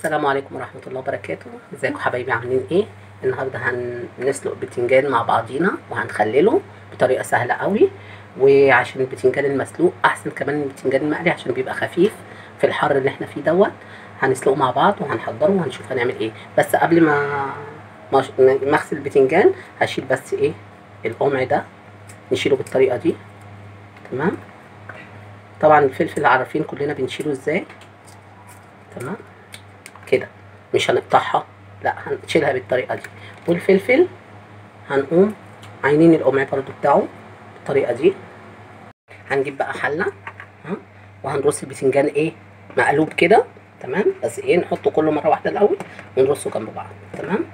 السلام عليكم ورحمة الله وبركاته ازيكم حبايبي عاملين ايه النهاردة هنسلق بتنجان مع بعضينا وهنخلله بطريقة سهلة قوي وعشان البتنجان المسلوق احسن كمان من البتنجان المقلي عشان بيبقى خفيف في الحر اللي احنا فيه دوت هنسلقه مع بعض وهنحضره وهنشوف هنعمل ايه بس قبل ما ما ما اغسل البتنجان هشيل بس ايه القمع ده نشيله بالطريقة دي تمام طبعا الفلفل عارفين كلنا بنشيله ازاي تمام كده مش هنقطعها لا هنشيلها بالطريقه دي والفلفل هنقوم عينين القمع برضو بتاعه بالطريقه دي هنجيب بقى حله ها وهنرص البتنجان ايه مقلوب كده تمام بس ايه نحطه كله مره واحده الاول ونرصه جنب بعض تمام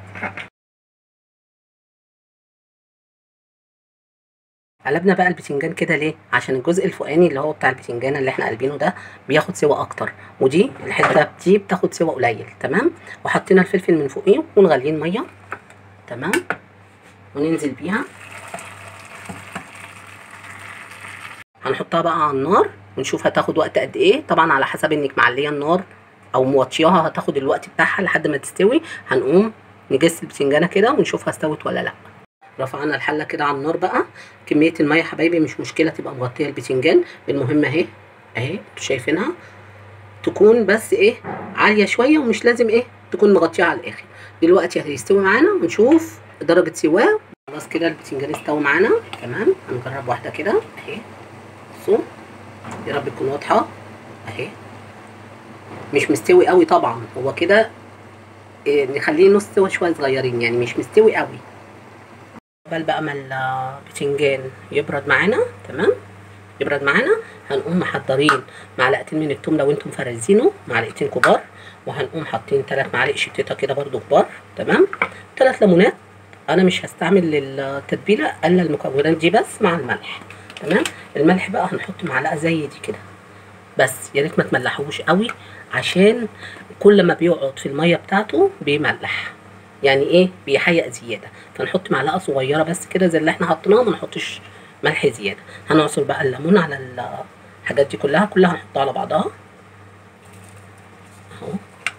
قلبنا بقى البتنجان كده ليه عشان الجزء الفوقاني اللي هو بتاع البتنجان اللي احنا قلبينه ده بياخد سوا اكتر ودي الحته دي بتاخد سوا قليل تمام وحطينا الفلفل من فوقيه ونغلين ميه تمام وننزل بيها هنحطها بقى على النار ونشوف هتاخد وقت قد ايه طبعا على حسب انك معليه النار او موطياها هتاخد الوقت بتاعها لحد ما تستوي هنقوم نجس البتنجانه كده ونشوفها استوت ولا لا رفعنا الحله كده على النار بقى كميه الميه حبايبي مش مشكله تبقى مغطيه البتنجان المهم اهي اهي انتوا شايفينها تكون بس ايه عاليه شويه ومش لازم ايه تكون مغطيه على الاخر دلوقتي هيستوي معانا ونشوف درجه سواه خلاص كده البتنجان استوى معانا تمام هنجرب واحده كده اهي بصوا يا رب تكون واضحه اهي مش مستوي قوي طبعا هو كده إيه نخليه نص سوا شويه صغيرين يعني مش مستوي قوي قبل بقى ما البتنجان يبرد معانا تمام يبرد معانا هنقوم محضرين معلقتين من التوم لو انتم فرزينه معلقتين كبار وهنقوم حاطين ثلاث معالق شطيطه كده برده كبار تمام ثلاث ليمونات انا مش هستعمل التتبيله الا المكونات دي بس مع الملح تمام الملح بقى هنحط معلقه زي دي كده بس يا ريت ما تملحوش قوي عشان كل ما بيقعد في الميه بتاعته بيملح يعني ايه بيحيق زياده فنحط معلقه صغيره بس كده زي اللي احنا حطيناها ما نحطش ملح زياده هنعصر بقى الليمون على الحاجات دي كلها كلها هنحطها على بعضها اهو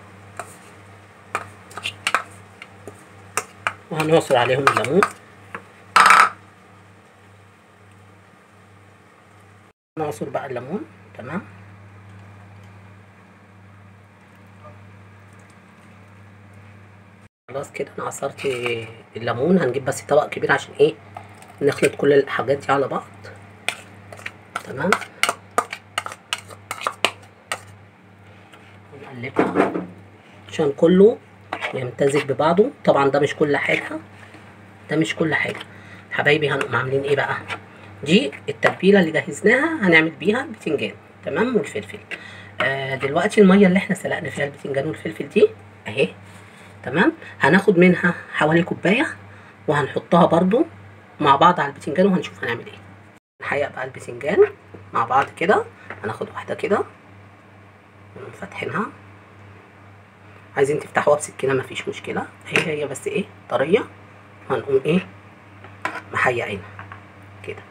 وهنعصر عليهم الليمون نعصر بقى الليمون تمام خلاص كده انا عصرت الليمون هنجيب بس طبق كبير عشان ايه نخلط كل الحاجات دي على بعض تمام ونقلبها عشان كله يمتزج ببعضه طبعا ده مش كل حاجه ده مش كل حاجه حبايبي هنقوم عاملين ايه بقى دي التتبيله اللي جهزناها هنعمل بيها البتنجان تمام والفلفل آه دلوقتي الميه اللي احنا سلقنا فيها البتنجان والفلفل دي اهي تمام هناخد منها حوالي كوبايه وهنحطها برضو مع بعض على البتنجان وهنشوف هنعمل ايه نحيق بقى البتنجان مع بعض كده هناخد واحده كده ونقوم فاتحينها عايزين تفتحوها بسكينه مفيش مشكله هي هي بس ايه طريه وهنقوم ايه محيقينها كده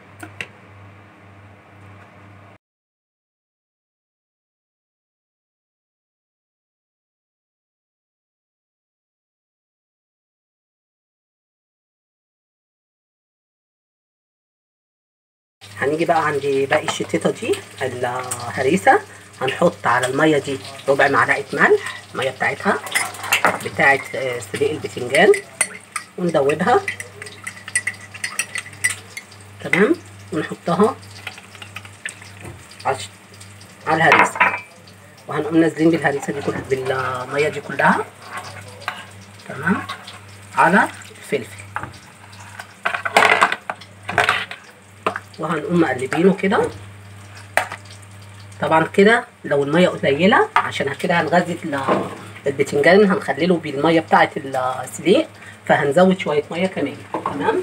هنيجي بقى عند باقي الشتيطه دي الهريسه هنحط على الميه دي ربع معلقه ملح الميه بتاعتها بتاعه سليق البتنجان وندوبها تمام ونحطها على الهريسه وهنقوم نازلين بالهريسه دي كلها بالميه دي كلها تمام على الفلفل وهنقوم مقلبينه كده طبعا كده لو الميه قليله عشان كده هنغذي البتنجان هنخلله بالميه بتاعه السليق فهنزود شويه ميه كمان تمام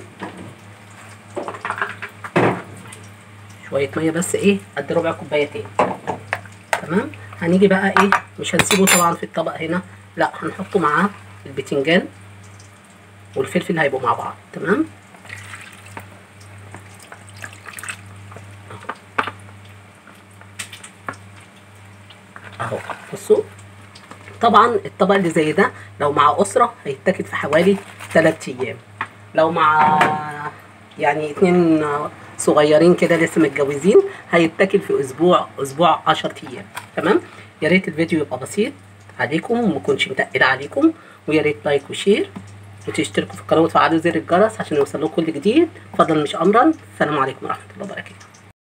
شويه ميه بس ايه قد ربع كوبايتين تمام هنيجي بقى ايه مش هنسيبه طبعا في الطبق هنا لا هنحطه معاه البتنجان والفلفل هيبقوا مع بعض تمام اهو بصوا طبعا الطبق اللي زي ده لو مع اسره هيتاكل في حوالي 3 ايام لو مع يعني اتنين صغيرين كده لسه متجوزين هيتاكل في اسبوع اسبوع 10 ايام تمام يا ريت الفيديو يبقى بسيط عليكم وما يكونش متقل عليكم ويا ريت لايك وشير وتشتركوا في القناه وتفعلوا زر الجرس عشان يوصل لكم كل جديد فضلا مش امرا السلام عليكم ورحمه الله وبركاته